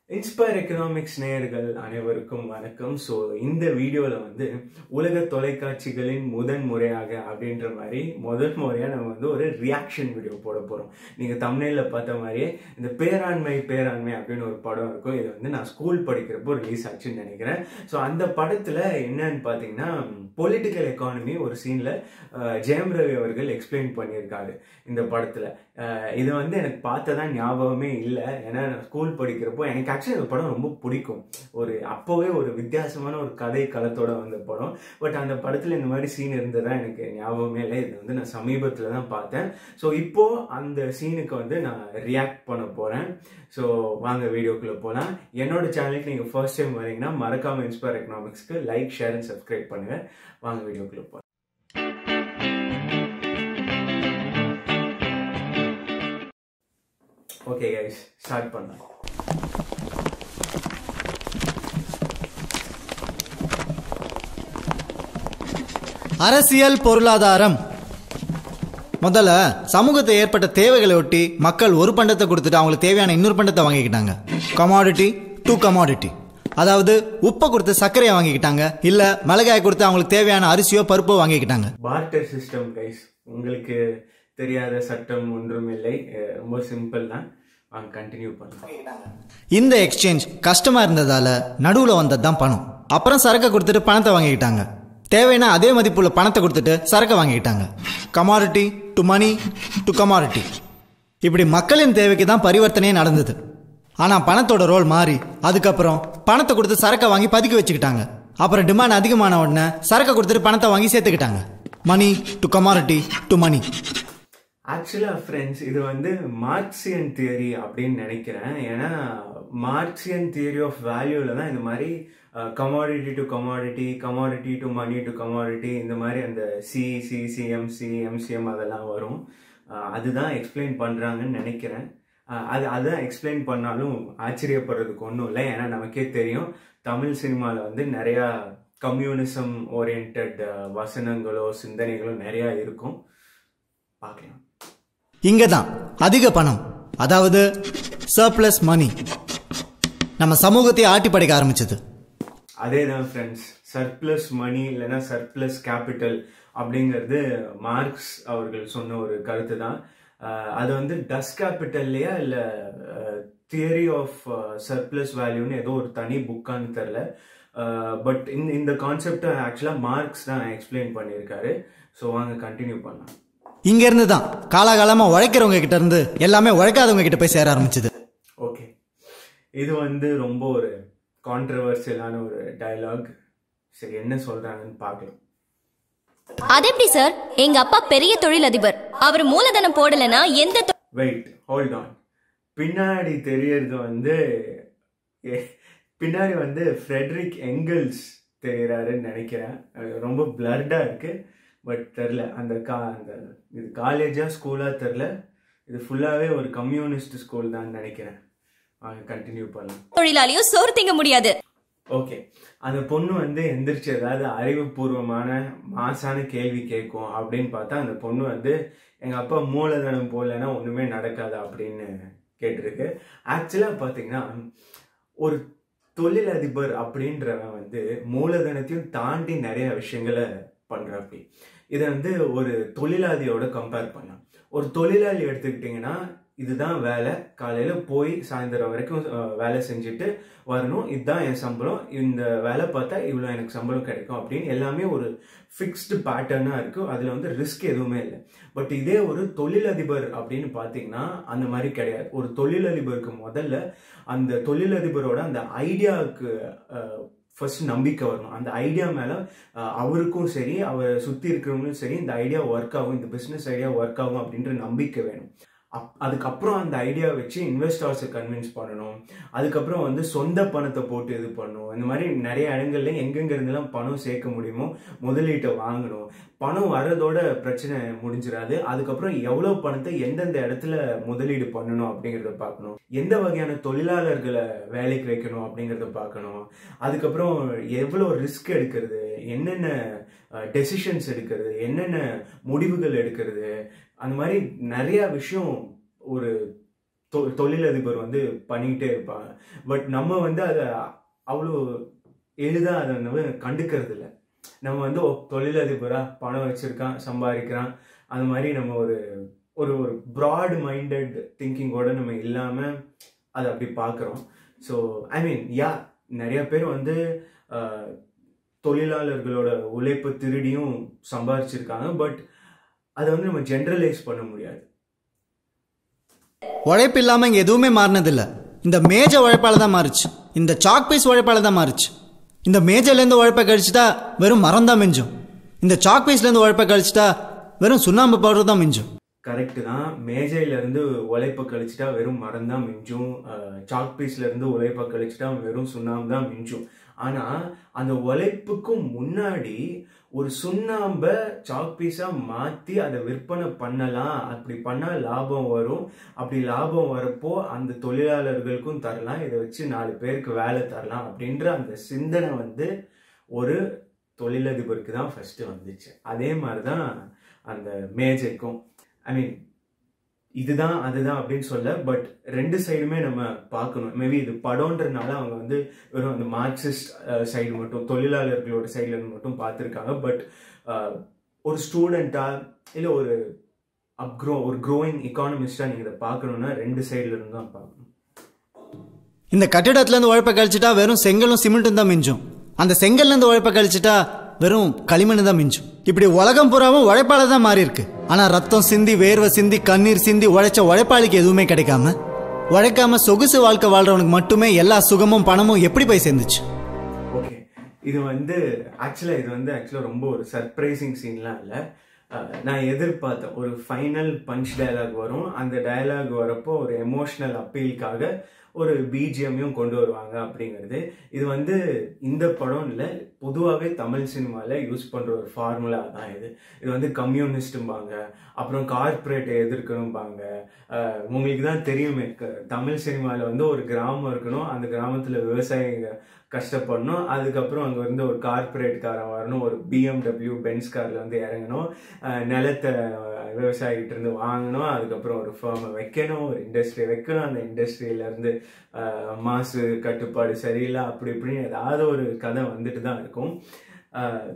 inspire economics நேயர்கள் அனைவருக்கும் வணக்கம் ஸோ இந்த வீடியோவில் வந்து உலக தொலைக்காட்சிகளின் முதன் முறையாக அப்படின்ற மாதிரி முதல் முறையாக நம்ம வந்து ஒரு ரியாக்ஷன் வீடியோ போட போகிறோம் நீங்கள் தமிழில் பார்த்த மாதிரியே இந்த பேராண்மை பேராண்மை அப்படின்னு ஒரு படம் இருக்கும் இது வந்து நான் ஸ்கூல் படிக்கிறப்போ ரிலீஸ் ஆச்சுன்னு நினைக்கிறேன் ஸோ அந்த படத்தில் என்னன்னு பார்த்தீங்கன்னா பொலிட்டிக்கல் எக்கானமி ஒரு சீனில் ஜெயம் ரவி அவர்கள் எக்ஸ்பிளைன் பண்ணியிருக்காரு இந்த படத்தில் இது வந்து எனக்கு பார்த்ததான் ஞாபகமே இல்லை ஏன்னா நான் ஸ்கூல் படிக்கிறப்போ எனக்கு ஆக்சுவலி இந்த படம் ரொம்ப பிடிக்கும் ஒரு அப்போவே ஒரு வித்தியாசமான ஒரு கதை களத்தோட வந்த படம் பட் அந்த படத்தில் இந்த மாதிரி சீன் இருந்ததா எனக்கு ஞாபகமே இல்லை இது வந்து நான் சமீபத்தில் தான் பார்த்தேன் ஸோ இப்போ அந்த சீனுக்கு வந்து நான் ரியாக்ட் பண்ண போகிறேன் ஸோ வாங்க வீடியோக்குள்ளே போகலாம் என்னோட சேனலுக்கு நீங்கள் ஃபர்ஸ்ட் டைம் வரீங்கன்னா மறக்காம இன்ஸ்பயர் எக்கனாமிக்ஸ்க்கு லைக் ஷேர் அண்ட் சப்ஸ்கிரைப் பண்ணுங்கள் வாங்க வீடியோக்குள்ளே போகலாம் ஓகே கைஸ் ஸ்டார்ட் பண்ணலாம் அரசியல் பொருளாதாரம் முதல்ல சமூகத்தை ஏற்பட்ட தேவைகளை ஒட்டி மக்கள் ஒரு பண்டத்தை கொடுத்துட்டு அவங்களுக்கு தேவையான இன்னொரு பண்டத்தை வாங்கிக்கிட்டாங்க கமாடிட்டி டு கமாடிட்டி அதாவது உப்பை கொடுத்து சர்க்கரையை வாங்கிக்கிட்டாங்க இல்ல மிளகாயை கொடுத்து அவங்களுக்கு தேவையான அரிசியோ பருப்போ வாங்கிக்கிட்டாங்க பார்ட்டர் சிஸ்டம் கைஸ் உங்களுக்கு தெரியாத சட்டம் ஒன்றும் இல்லை அஹ் ரொம்ப சிம்பிள் தான் வாங்க கண்டினியூ பண்ணலாம் இந்த எக்ஸ்சேஞ்ச் கஷ்டமா இருந்ததால நடுவுல வந்தது தான் பணம் அப்புறம் சரக்கை கொடுத்துட்டு பணத்தை வாங்கிக்கிட்டாங்க தேவைன்னா அதே மதிப்புள்ள பணத்தை கொடுத்துட்டு சரக்கை வாங்கிக்கிட்டாங்க commodity to money to commodity இப்படி மக்களின் தேவைக்கு தான் பரிவர்த்தனையே நடந்தது ஆனால் பணத்தோட ரோல் மாறி அதுக்கப்புறம் பணத்தை கொடுத்து சரக்கை வாங்கி பதுக்கி வச்சுக்கிட்டாங்க அப்புறம் டிமாண்ட் அதிகமான உடனே சரக்கை கொடுத்துட்டு பணத்தை வாங்கி சேர்த்துக்கிட்டாங்க money to commodity to money ஆக்சுவலாக ஃப்ரெண்ட்ஸ் இது வந்து மார்க்சியன் தியரி அப்படின்னு நினைக்கிறேன் ஏன்னா மார்க்சியன் தியரி ஆஃப் வேல்யூவில் தான் இந்த மாதிரி commodity to commodity commodity to money to commodity இந்த மாதிரி அந்த சி சி சிஎம்சி எம்சிஎம் அதெல்லாம் வரும் அஹ் அதுதான் எக்ஸ்பிளைன் பண்ணுறாங்கன்னு நினைக்கிறேன் அஹ் அது அதான் எக்ஸ்பிளைன் பண்ணாலும் ஆச்சரியப்படுறதுக்கு ஒன்றும் இல்லை ஏன்னா நமக்கே தெரியும் தமிழ் சினிமாவில் வந்து நிறையா கம்யூனிசம் ஓரியன்ட் வசனங்களோ சிந்தனைகளோ நிறையா இருக்கும் பார்க்கலாம் இங்க தான் அதிக பணம் அதாவது சர்ப்ளஸ் மணி நம்ம சமூகத்தை ஆட்டி படைக்க ஆரம்பிச்சது அதே தான் ஃப்ரெண்ட்ஸ் சர்ப்ளஸ் மணி இல்லைன்னா சர்ப்ளஸ் கேபிட்டல் அப்படிங்கிறது மார்க்ஸ் அவர்கள் சொன்ன ஒரு கருத்து தான் அஹ் அது வந்து டஸ் கேபிட்டல்லையா இல்லை தியரி ஆஃப் சர்ப்ளஸ் வேல்யூன்னு ஏதோ ஒரு தனி புக்கான்னு தெரில பட் இந்த இந்த கான்செப்டை ஆக்சுவலாக மார்க்ஸ் தான் எக்ஸ்பிளைன் பண்ணியிருக்காரு ஸோ வாங்க கண்டினியூ பண்ணலாம் இங்க இருந்து தான் காலாகாலமா உழைக்கிறவங்க கிட்ட இருந்து எல்லாமே உழைக்காதவங்க கிட்ட போய் சேர ஆரம்பிச்சது ஓகே இது வந்து ரொம்ப ஒரு கான்ட்ரவர்சியலான ஒரு டயலாக் சரி என்ன சொல்றாங்கன்னு பார்க்கலாம் அது எப்படி சார் எங்க அப்பா பெரிய தொழிலதிபர் அவர் மூலதனம் போடலனா எந்த தொ- வெயிட் ஹோல்ட் ஆன் பின்னாடி தெரியறது வந்து எ- பின்னாடி வந்து ஃப்ரெட்ரிக் எங்கிள்ஸ் தெரியறாருன்னு நினைக்கிறேன் அது ரொம்ப பிளர்டா இருக்கு பட் தெரில அந்த கா அந்த இது காலேஜா ஸ்கூலா தெரில இது ஃபுல்லாவே ஒரு கம்யூனிஸ்ட் ஸ்கூல் தான் நினைக்கிறேன் வாங்க கண்டினியூ பண்ணலாம் தொழிலாளியும் சோறு திங்க முடியாது ஓகே அந்த பொண்ணு வந்து எந்திரிச்சு ஏதாவது அறிவுபூர்வமான மாசான கேள்வி கேட்கும் அப்படின்னு பார்த்தா அந்த பொண்ணு வந்து எங்க அப்பா மூலதனம் போடலைன்னா ஒண்ணுமே நடக்காது அப்படின்னு கேட்டிருக்கு ஆக்சுவலா பாத்தீங்கன்னா ஒரு தொழிலதிபர் அப்படின்றவன் வந்து மூலதனத்தையும் தாண்டி நிறைய விஷயங்களை பண்றாப்படி இதை வந்து ஒரு தொழிலாளியோட கம்பேர் பண்ணலாம் ஒரு தொழிலாளி எடுத்துக்கிட்டிங்கன்னா இதுதான் வேலை காலையில போய் சாயந்தரம் வரைக்கும் அஹ், வேலை செஞ்சுட்டு வரணும் இதுதான் என் சம்பளம் இந்த வேலை பார்த்தா இவ்வளோ எனக்கு சம்பளம் கிடைக்கும் அப்படின்னு எல்லாமே ஒரு ஃபிக்ஸ்டு பேட்டர்னாக இருக்கும் அதில் வந்து ரிஸ்க் எதுவுமே இல்லை பட் இதே ஒரு தொழிலதிபர் அப்படின்னு பார்த்தீங்கன்னா அந்த மாதிரி கிடையாது ஒரு தொழிலதிபருக்கு முதல்ல அந்த தொழிலதிபரோட அந்த ஐடியாவுக்கு ஃபர்ஸ்ட் நம்பிக்கை வரணும் அந்த ஐடியா மேலே அவருக்கும் சரி அவரை சுற்றி இருக்கிறவங்களும் சரி இந்த ஐடியா ஒர்க் ஆகும் இந்த பிஸ்னஸ் ஐடியா ஒர்க் ஆகும் அப்படின்ற நம்பிக்கை வேணும் அப் அதுக்கப்புறம் அந்த ஐடியா வச்சு இன்வெஸ்டர்ஸை கன்வின்ஸ் பண்ணணும் அதுக்கப்புறம் வந்து சொந்த பணத்தை போட்டு இது பண்ணணும் இந்த மாதிரி நிறைய இடங்கள்ல எங்கெங்க இருந்தெல்லாம் பணம் சேர்க்க முடியுமோ முதலீட்டை வாங்கணும் பணம் வரதோட பிரச்சனை முடிஞ்சிடாது அதுக்கப்புறம் எவ்வளவு பணத்தை எந்தெந்த இடத்துல முதலீடு பண்ணணும் அப்படிங்கிறத பார்க்கணும் எந்த வகையான தொழிலாளர்களை வேலைக்கு வைக்கணும் அப்படிங்கிறத பார்க்கணும் அதுக்கப்புறம் எவ்வளோ ரிஸ்க் எடுக்கிறது என்னென்ன டெசிஷன்ஸ் எடுக்கிறது என்னென்ன முடிவுகள் எடுக்கிறது அந்த மாதிரி நிறைய விஷயம் ஒரு தொ- தொழிலதிபர் வந்து பண்ணிக்கிட்டே இருப்பாங்க பட் நம்ம வந்து அதை அவ்வளோ எளிதாக அதை நம்ம கண்டுக்கிறது இல்லை நம்ம வந்து ஓ, தொழிலதிபரா பணம் வச்சிருக்கான் சம்பாதிக்கிறான் அந்த மாதிரி நம்ம ஒரு ஒரு ஒரு ப்ராட் மைண்டட் திங்கிங்கோட நம்ம இல்லாமல் அதை அப்படி பார்க்குறோம் ஸோ ஐ மீன் யா நிறைய பேர் வந்து ஆஹ், தொழிலாளர்களோட உழைப்பு திருடியும் சம்பாதிச்சிருக்காங்க பட் அதை வந்து நம்ம ஜென்ரலைஸ் பண்ண முடியாது உழைப்பு இல்லாமல் இங்கே எதுவுமே மாறினதில்ல இந்த மேஜ உழைப்பால தான் மாறுச்சு இந்த சாக் பீஸ் உழைப்பால தான் மாறுச்சு இந்த மேஜர்லேருந்து உழைப்பை கழிச்சிட்டா வெறும் மரம் தான் மிஞ்சும் இந்த சாக் பீஸ்லேருந்து உழைப்பை கழிச்சிட்டா வெறும் சுண்ணாம்பு பவுடர் தான் மிஞ்சும் கரெக்டு தான் மேஜையில இருந்து உழைப்பை கழிச்சிட்டா வெறும் மரம் தான் மிஞ்சும் சாக் பீஸ்ல இருந்து உழைப்பை கழிச்சிட்டா வெறும் சுண்ணாம்பு தான் மிஞ்சும் ஆனா அந்த உழைப்புக்கும் முன்னாடி ஒரு சுண்ணாம்ப சாக் பீஸா மாத்தி அதை விற்பனை பண்ணலாம் அப்படி பண்ணா லாபம் வரும் அப்படி லாபம் வரப்போ அந்த தொழிலாளர்களுக்கும் தரலாம் இதை வச்சு நாலு பேருக்கு வேலை தரலாம் அப்படின்ற அந்த சிந்தனை வந்து ஒரு தொழிலதிபருக்கு தான் ஃபர்ஸ்ட் வந்துச்சு அதே மாதிரி தான் அந்த மேஜைக்கும் ஐ மீன் இதுதான் அதுதான் அப்படின்னு சொல்ல பட் ரெண்டு சைடுமே நம்ம பார்க்கணும் மேபி இது படம்ன்றனால அவங்க வந்து வெறும் அந்த மார்க்சிஸ்ட் சைடு மட்டும் தொழிலாளர்களோட சைடுல இருந்து மட்டும் பார்த்துருக்காங்க பட் ஒரு ஸ்டூடெண்ட்டா இல்லை ஒரு அப்க்ரோ ஒரு க்ரோயிங் எக்கானமிஸ்டா நீங்க இதை பார்க்கணும்னா ரெண்டு சைடுல இருந்து தான் பார்க்கணும் இந்த கட்டிடத்துலேருந்து உழைப்பை கழிச்சிட்டா வெறும் செங்கலும் சிமெண்ட்டும் தான் மிஞ்சும் அந்த செங்கல்லேருந்து உழைப்பை கழிச்சிட்டா வெறும் களிமண் தான் மிஞ்சும் இப்படி உலகம் பூராவும் உழைப்பால தான் மாறி இருக்கு ஆனால் ரத்தம் சிந்தி வேர்வை சிந்தி கண்ணீர் சிந்தி உழைச்ச உழைப்பாளிக்கு எதுவுமே கிடைக்காம உழைக்காம சொகுசு வாழ்க்கை வாழ்றவனுக்கு மட்டுமே எல்லா சுகமும் பணமும் எப்படி போய் சேர்ந்துச்சு ஓகே இது வந்து ஆக்சுவலாக இது வந்து ஆக்சுவலாக ரொம்ப ஒரு சர்ப்ரைசிங் சீன்லாம் இல்லை நான் எதிர்பார்த்தேன் ஒரு ஃபைனல் பஞ்ச் டயலாக் வரும் அந்த டயலாக் வரப்போ ஒரு எமோஷ்னல் அப்பீலுக்காக ஒரு பிஜிஎம்மையும் கொண்டு வருவாங்க அப்படிங்கிறது இது வந்து இந்த படம் இல்லை பொதுவாகவே தமிழ் சினிமாவில் யூஸ் பண்ணுற ஒரு ஃபார்முலா தான் இது இது வந்து கம்யூனிஸ்ட்டும்பாங்க அப்புறம் கார்ப்பரேட்டை எதிர்க்கணும்பாங்க அஹ் உங்களுக்கு தான் தெரியுமே க- தமிழ் சினிமாவில் வந்து ஒரு கிராமம் இருக்கணும் அந்த கிராமத்தில் விவசாயிங்க கஷ்டப்படணும் அதுக்கப்புறம் அங்கே வந்து ஒரு கார்ப்பரேட் காரன் வரணும் ஒரு பிஎம்டபிள்யூ பென்ஸ் காரில் வந்து இறங்கணும் அஹ் நிலத்தை விவசாயிகிட்ட இருந்து வாங்கணும் அதுக்கப்புறம் ஒரு ஃபேமை வைக்கணும் ஒரு இண்டஸ்ட்ரி வைக்கணும் அந்த இண்டஸ்ட்ரியிலேருந்து மாசு கட்டுப்பாடு சரியில்லை அப்படி இப்படின்னு ஏதாவது ஒரு கதை வந்துட்டு தான் இருக்கும் அஹ்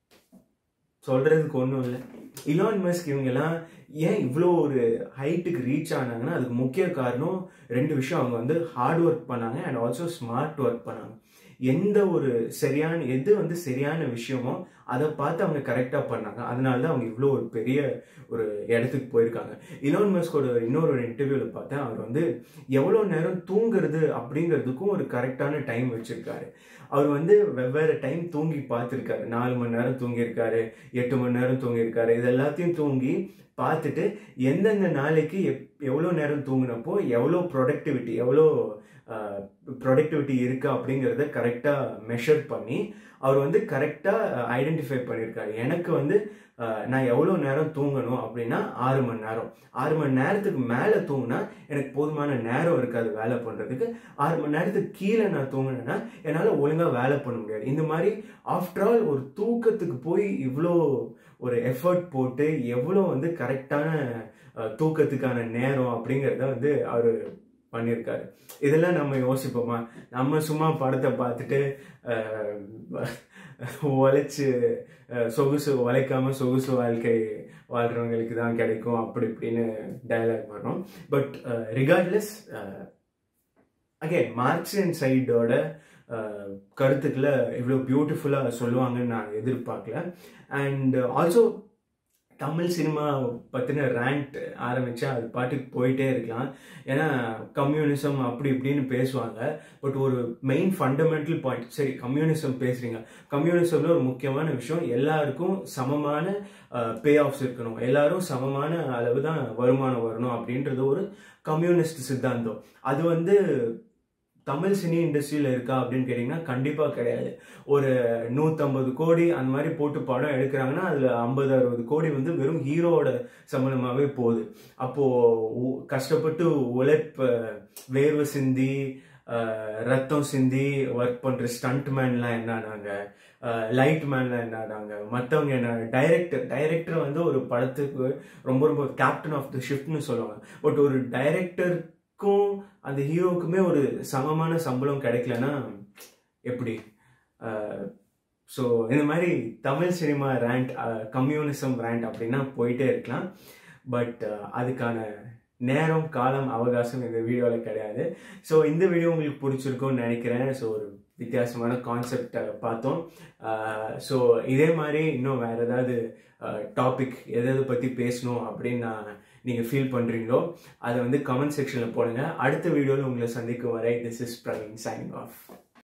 சொல்றதுக்கு ஒன்றும் இல்லை இலான் மஸ்க் இவங்கெல்லாம் ஏன் இவ்வளோ ஒரு ஹைட்டுக்கு ரீச் ஆனாங்கன்னா அதுக்கு முக்கிய காரணம் ரெண்டு விஷயம் அவங்க வந்து ஹார்ட் ஒர்க் பண்ணாங்க அண்ட் ஆல்சோ ஸ்மார்ட் ஒர்க் பண்ணாங்க எந்த ஒரு சரியான எது வந்து சரியான விஷயமோ அதை பார்த்து அவங்க கரெக்டாக பண்ணாங்க அதனால தான் அவங்க இவ்வளோ ஒரு பெரிய ஒரு இடத்துக்கு போயிருக்காங்க இலான் மஸ்கோட இன்னொரு ஒரு இன்டர்வியூவில் பார்த்தேன் அவர் வந்து எவ்வளோ நேரம் தூங்குறது அப்படிங்கிறதுக்கும் ஒரு கரெக்டான டைம் வச்சிருக்காரு அவர் வந்து வெவ்வேறு டைம் தூங்கி பார்த்துருக்காரு நாலு மணி நேரம் தூங்கியிருக்காரு எட்டு மணி நேரம் தூங்கியிருக்காரு இது எல்லாத்தையும் தூங்கி பார்த்துட்டு எந்தெந்த நாளைக்கு எப் எவ்வளோ நேரம் தூங்கினப்போ எவ்வளோ ப்ரொடக்டிவிட்டி எவ்வளோ ப்ரொடக்டிவிட்டி இருக்கு அப்படிங்கிறத கரெக்டாக மெஷர் பண்ணி அவர் வந்து கரெக்டாக ஐடென்டிஃபை பண்ணியிருக்காரு எனக்கு வந்து அஹ், நான் எவ்வளோ நேரம் தூங்கணும் அப்படின்னா ஆறு மணி நேரம் ஆறு மணி நேரத்துக்கு மேலே தூங்கினா எனக்கு போதுமான நேரம் இருக்காது வேலை பண்ணுறதுக்கு ஆறு மணி நேரத்துக்கு கீழே நான் தூங்கினேன்னா என்னால் ஒழுங்காக வேலை பண்ண முடியாது இந்த மாதிரி ஆஃப்டர் ஆல் ஒரு தூக்கத்துக்கு போய் இவ்வளோ ஒரு எஃபர்ட் போட்டு எவ்வளோ வந்து கரெக்டான தூக்கத்துக்கான நேரம் அப்படிங்கிறத வந்து அவர் பண்ணியிருக்காரு இதெல்லாம் நம்ம யோசிப்போமா நம்ம சும்மா படத்தை பார்த்துட்டு அஹ், உழைச்சு அஹ், சொகுசு உழைக்காம சொகுசு வாழ்க்கை வாழ்றவங்களுக்கு தான் கிடைக்கும் அப்படி இப்படின்னு டயலாக் வரும் பட் ரிகார்ட்லெஸ் அகைன் மார்க்சியன் சைடோட கருத்துக்களை இவ்வளோ பியூட்டிஃபுல்லாக சொல்லுவாங்கன்னு நான் எதிர்பார்க்கல அண்ட் ஆல்சோ தமிழ் சினிமா பற்றின ரேண்ட் ஆரம்பித்தா அது பாட்டுக்கு போயிட்டே இருக்கலாம் ஏன்னா கம்யூனிசம் அப்படி இப்படின்னு பேசுவாங்க பட் ஒரு மெயின் ஃபண்டமெண்டல் பாயிண்ட் சரி கம்யூனிசம் பேசுறீங்க கம்யூனிசம்ல ஒரு முக்கியமான விஷயம் எல்லாருக்கும் சமமான பே ஆஃப்ஸ் இருக்கணும் எல்லாரும் சமமான அளவு தான் வருமானம் வரணும் அப்படின்றது ஒரு கம்யூனிஸ்ட் சித்தாந்தம் அது வந்து தமிழ் சினி இண்டஸ்ட்ரியில் இருக்கா அப்படின்னு கேட்டிங்கன்னா கண்டிப்பாக கிடையாது ஒரு நூற்றம்பது கோடி அந்த மாதிரி போட்டு படம் எடுக்கிறாங்கன்னா அதில் ஐம்பது அறுபது கோடி வந்து வெறும் ஹீரோவோட சம்பளமாகவே போகுது அப்போது கஷ்டப்பட்டு உழைப்ப வேர்வை சிந்தி அஹ், ரத்தம் சிந்தி ஒர்க் பண்ணுற ஸ்டண்ட் மேன்லாம் என்னானாங்க லைட் மேன்லாம் என்னானாங்க மற்றவங்க என்ன டைரக்டர் டைரக்டர் வந்து ஒரு படத்துக்கு ரொம்ப ரொம்ப கேப்டன் ஆஃப் த ஷிஃப்ட்னு சொல்லுவாங்க பட் ஒரு டைரக்டர் வில்லனுக்கும் அந்த ஹீரோவுக்குமே ஒரு சமமான சம்பளம் கிடைக்கலன்னா எப்படி ஸோ இந்த மாதிரி Tamil cinema rant communism rant அப்படின்னா போயிட்டே இருக்கலாம் பட் அதுக்கான நேரம் காலம் அவகாசம் இந்த வீடியோவில் கிடையாது ஸோ இந்த வீடியோ உங்களுக்கு பிடிச்சிருக்கும்னு நினைக்கிறேன் ஸோ ஒரு வித்தியாசமான கான்செப்டை பார்த்தோம் ஸோ இதே மாதிரி இன்னும் வேறு ஏதாவது டாபிக் எதை எதை பற்றி பேசணும் அப்படின்னு நான் நீங்கள் ஃபீல் பண்ணுறீங்களோ அதை வந்து கமெண்ட் செக்ஷனில் போடுங்க அடுத்த வீடியோவில் உங்களை சந்திக்கும் வரை this is Praveen signing of